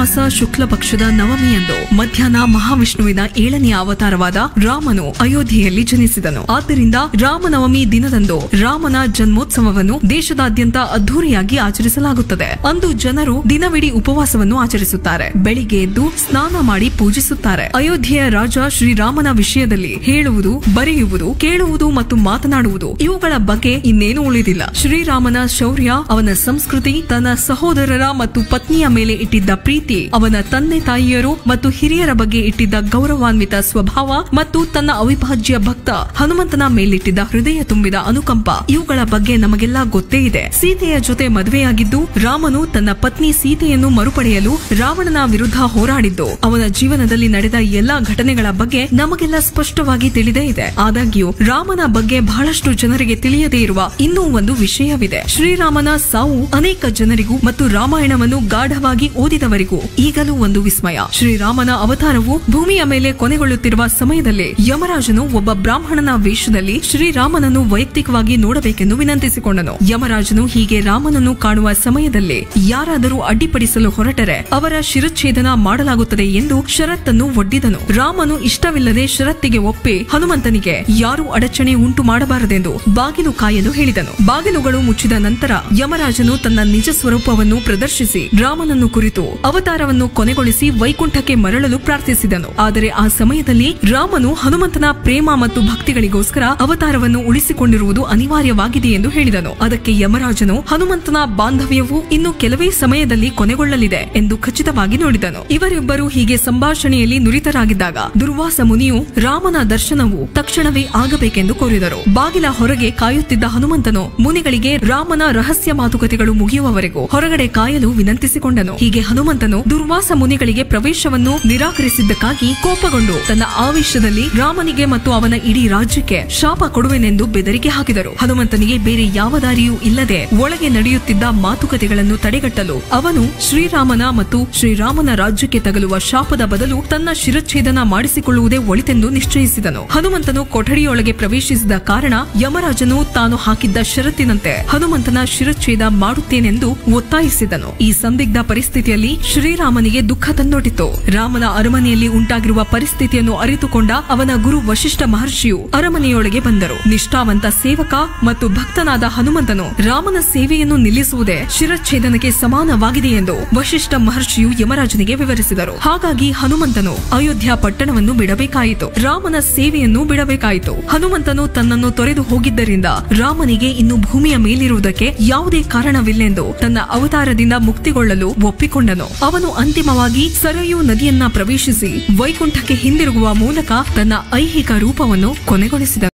ಮಾಸ ಶುಕ್ಲ ಪಕ್ಷದ ನವಮಿಯಂದು ಮಧ್ಯಾಹ್ನ ಮಹಾವಿಷ್ಣುವಿನ ಏಳನೆಯ ಅವತಾರವಾದ ರಾಮನು ಅಯೋಧ್ಯೆಯಲ್ಲಿ ಜನಿಸಿದನು ಆದ್ದರಿಂದ ರಾಮನವಮಿ ದಿನದಂದು ರಾಮನ ಜನ್ಮೋತ್ಸವವನ್ನು ದೇಶದಾದ್ಯಂತ ಅದ್ದೂರಿಯಾಗಿ ಆಚರಿಸಲಾಗುತ್ತದೆ ಅಂದು ಜನರು ದಿನವಿಡೀ ಉಪವಾಸವನ್ನು ಆಚರಿಸುತ್ತಾರೆ ಬೆಳಿಗ್ಗೆ ಎದ್ದು ಸ್ನಾನ ಮಾಡಿ ಪೂಜಿಸುತ್ತಾರೆ ಅಯೋಧ್ಯೆಯ ರಾಜ ಶ್ರೀರಾಮನ ವಿಷಯದಲ್ಲಿ ಹೇಳುವುದು ಬರೆಯುವುದು ಕೇಳುವುದು ಮತ್ತು ಮಾತನಾಡುವುದು ಇವುಗಳ ಬಗ್ಗೆ ಇನ್ನೇನು ಉಳಿದಿಲ್ಲ ಶ್ರೀರಾಮನ ಶೌರ್ಯ ಅವನ ಸಂಸ್ಕೃತಿ ತನ್ನ ಸಹೋದರರ ಮತ್ತು ಪತ್ನಿಯ ಮೇಲೆ ಇಟ್ಟಿದ್ದ ಪ್ರೀತಿ ಅವನ ತಂದೆ ತಾಯಿಯರು ಮತ್ತು ಹಿರಿಯರ ಬಗ್ಗೆ ಇಟ್ಟಿದ್ದ ಗೌರವಾನ್ವಿತ ಸ್ವಭಾವ ಮತ್ತು ತನ್ನ ಅವಿಭಾಜ್ಯ ಭಕ್ತ ಹನುಮಂತನ ಮೇಲಿಟ್ಟಿದ್ದ ಹೃದಯ ತುಂಬಿದ ಅನುಕಂಪ ಇವುಗಳ ಬಗ್ಗೆ ನಮಗೆಲ್ಲ ಗೊತ್ತೇ ಇದೆ ಸೀತೆಯ ಜೊತೆ ಮದುವೆಯಾಗಿದ್ದು ರಾಮನು ತನ್ನ ಪತ್ನಿ ಸೀತೆಯನ್ನು ಮರುಪಡೆಯಲು ರಾವಣನ ವಿರುದ್ಧ ಹೋರಾಡಿದ್ದು ಅವನ ಜೀವನದಲ್ಲಿ ನಡೆದ ಎಲ್ಲಾ ಘಟನೆಗಳ ಬಗ್ಗೆ ನಮಗೆಲ್ಲ ಸ್ಪಷ್ಟವಾಗಿ ತಿಳಿದೇ ಇದೆ ಆದಾಗ್ಯೂ ರಾಮನ ಬಗ್ಗೆ ಬಹಳಷ್ಟು ಜನರಿಗೆ ತಿಳಿಯದೇ ಇರುವ ಇನ್ನೂ ಒಂದು ವಿಷಯವಿದೆ ಶ್ರೀರಾಮನ ಸಾವು ಅನೇಕ ಜನರಿಗೂ ಮತ್ತು ರಾಮಾಯಣವನ್ನು ಗಾಢವಾಗಿ ಓದಿದವರಿಗೂ ಈಗಲೂ ಒಂದು ವಿಸ್ಮಯ ಶ್ರೀರಾಮನ ಅವತಾರವು ಭೂಮಿಯ ಮೇಲೆ ಕೊನೆಗೊಳ್ಳುತ್ತಿರುವ ಸಮಯದಲ್ಲಿ ಯಮರಾಜನು ಒಬ್ಬ ಬ್ರಾಹ್ಮಣನ ವೇಷದಲ್ಲಿ ಶ್ರೀರಾಮನನ್ನು ವೈಯಕ್ತಿಕವಾಗಿ ನೋಡಬೇಕೆಂದು ವಿನಂತಿಸಿಕೊಂಡನು ಯಮರಾಜನು ಹೀಗೆ ರಾಮನನ್ನು ಕಾಣುವ ಸಮಯದಲ್ಲಿ ಯಾರಾದರೂ ಅಡ್ಡಿಪಡಿಸಲು ಹೊರಟರೆ ಅವರ ಶಿರಚ್ಛೇದನ ಮಾಡಲಾಗುತ್ತದೆ ಎಂದು ಷರತ್ತನ್ನು ಒಡ್ಡಿದನು ರಾಮನು ಇಷ್ಟವಿಲ್ಲದೆ ಷರತ್ತಿಗೆ ಒಪ್ಪಿ ಹನುಮಂತನಿಗೆ ಯಾರೂ ಅಡಚಣೆ ಉಂಟು ಮಾಡಬಾರದೆಂದು ಬಾಗಿಲು ಕಾಯಲು ಹೇಳಿದನು ಬಾಗಿಲುಗಳು ಮುಚ್ಚಿದ ನಂತರ ಯಮರಾಜನು ತನ್ನ ನಿಜ ಸ್ವರೂಪವನ್ನು ಪ್ರದರ್ಶಿಸಿ ರಾಮನನ್ನು ಕುರಿತು ಅವತಾರವನ್ನು ಕೊನೆಗೊಳಿಸಿ ವೈಕುಂಠಕ್ಕೆ ಮರಳಲು ಪ್ರಾರ್ಥಿಸಿದನು ಆದರೆ ಆ ಸಮಯದಲ್ಲಿ ರಾಮನು ಹನುಮಂತನ ಪ್ರೇಮ ಮತ್ತು ಭಕ್ತಿಗಳಿಗೋಸ್ಕರ ಅವತಾರವನ್ನು ಉಳಿಸಿಕೊಂಡಿರುವುದು ಅನಿವಾರ್ಯವಾಗಿದೆ ಎಂದು ಹೇಳಿದನು ಅದಕ್ಕೆ ಯಮರಾಜನು ಹನುಮಂತನ ಬಾಂಧವ್ಯವು ಇನ್ನು ಕೆಲವೇ ಸಮಯದಲ್ಲಿ ಕೊನೆಗೊಳ್ಳಲಿದೆ ಎಂದು ಖಚಿತವಾಗಿ ನೋಡಿದನು ಇವರಿಬ್ಬರು ಹೀಗೆ ಸಂಭಾಷಣೆಯಲ್ಲಿ ನುರಿತರಾಗಿದ್ದಾಗ ದುರ್ವಾಸ ಮುನಿಯು ರಾಮನ ದರ್ಶನವು ತಕ್ಷಣವೇ ಆಗಬೇಕೆಂದು ಕೋರಿದರು ಬಾಗಿಲ ಹೊರಗೆ ಕಾಯುತ್ತಿದ್ದ ಹನುಮಂತನು ಮುನಿಗಳಿಗೆ ರಾಮನ ರಹಸ್ಯ ಮಾತುಕತೆಗಳು ಮುಗಿಯುವವರೆಗೂ ಹೊರಗಡೆ ಕಾಯಲು ವಿನಂತಿಸಿಕೊಂಡನು ಹೀಗೆ ಹನುಮಂತನು ದುರ್ವಾಸ ಮುನಿಗಳಿಗೆ ಪ್ರವೇಶವನ್ನು ನಿರಾಕರಿಸಿದ್ದಕ್ಕಾಗಿ ಕೋಪಗೊಂಡು ತನ್ನ ಆವೇಶದಲ್ಲಿ ರಾಮನಿಗೆ ಮತ್ತು ಅವನ ಇಡೀ ರಾಜ್ಯಕ್ಕೆ ಶಾಪ ಕೊಡುವೆನೆಂದು ಬೆದರಿಕೆ ಹಾಕಿದರು ಹನುಮಂತನಿಗೆ ಬೇರೆ ಯಾವ ದಾರಿಯೂ ಇಲ್ಲದೆ ಒಳಗೆ ನಡೆಯುತ್ತಿದ್ದ ಮಾತುಕತೆಗಳನ್ನು ತಡೆಗಟ್ಟಲು ಅವನು ಶ್ರೀರಾಮನ ಮತ್ತು ಶ್ರೀರಾಮನ ರಾಜ್ಯಕ್ಕೆ ತಗಲುವ ಶಾಪದ ಬದಲು ತನ್ನ ಶಿರಚ್ಛೇದನ ಮಾಡಿಸಿಕೊಳ್ಳುವುದೇ ಒಳಿತೆಂದು ನಿಶ್ಚಯಿಸಿದನು ಹನುಮಂತನು ಕೊಠಡಿಯೊಳಗೆ ಪ್ರವೇಶಿಸಿದ ಕಾರಣ ಯಮರಾಜನು ತಾನು ಹಾಕಿದ್ದ ಷರತ್ತಿನಂತೆ ಹನುಮಂತನ ಶಿರಚ್ಛೇದ ಮಾಡುತ್ತೇನೆಂದು ಒತ್ತಾಯಿಸಿದನು ಈ ಸಂದಿಗ್ಧ ಪರಿಸ್ಥಿತಿಯಲ್ಲಿ ಶ್ರೀರಾಮನಿಗೆ ದುಃಖ ತಂದೊಡ್ಡಿತು ರಾಮನ ಅರಮನೆಯಲ್ಲಿ ಉಂಟಾಗಿರುವ ಪರಿಸ್ಥಿತಿಯನ್ನು ಅರಿತುಕೊಂಡ ಅವನ ಗುರು ವಶಿಷ್ಠ ಮಹರ್ಷಿಯು ಅರಮನೆಯೊಳಗೆ ಬಂದರು ನಿಷ್ಠಾವಂತ ಸೇವಕ ಮತ್ತು ಭಕ್ತನಾದ ಹನುಮಂತನು ರಾಮನ ಸೇವೆಯನ್ನು ನಿಲ್ಲಿಸುವುದೇ ಶಿರಚ್ಛೇದನಕ್ಕೆ ಸಮಾನವಾಗಿದೆ ಎಂದು ವಶಿಷ್ಠ ಮಹರ್ಷಿಯು ಯಮರಾಜನಿಗೆ ವಿವರಿಸಿದರು ಹಾಗಾಗಿ ಹನುಮಂತನು ಅಯೋಧ್ಯ ಪಟ್ಟಣವನ್ನು ಬಿಡಬೇಕಾಯಿತು ರಾಮನ ಸೇವೆಯನ್ನು ಬಿಡಬೇಕಾಯಿತು ಹನುಮಂತನು ತನ್ನನ್ನು ತೊರೆದು ಹೋಗಿದ್ದರಿಂದ ರಾಮನಿಗೆ ಇನ್ನು ಭೂಮಿಯ ಮೇಲಿರುವುದಕ್ಕೆ ಯಾವುದೇ ಕಾರಣವಿಲ್ಲೆಂದು ತನ್ನ ಅವತಾರದಿಂದ ಮುಕ್ತಿಗೊಳ್ಳಲು ಒಪ್ಪಿಕೊಂಡನು ಅವನು ಅಂತಿಮವಾಗಿ ಸರಯೂ ನದಿಯನ್ನ ಪ್ರವೇಶಿಸಿ ವೈಕುಂಠಕ್ಕೆ ಹಿಂದಿರುಗುವ ಮೂಲಕ ತನ್ನ ಐಹಿಕ ರೂಪವನ್ನು ಕೊನೆಗೊಳಿಸಿದನು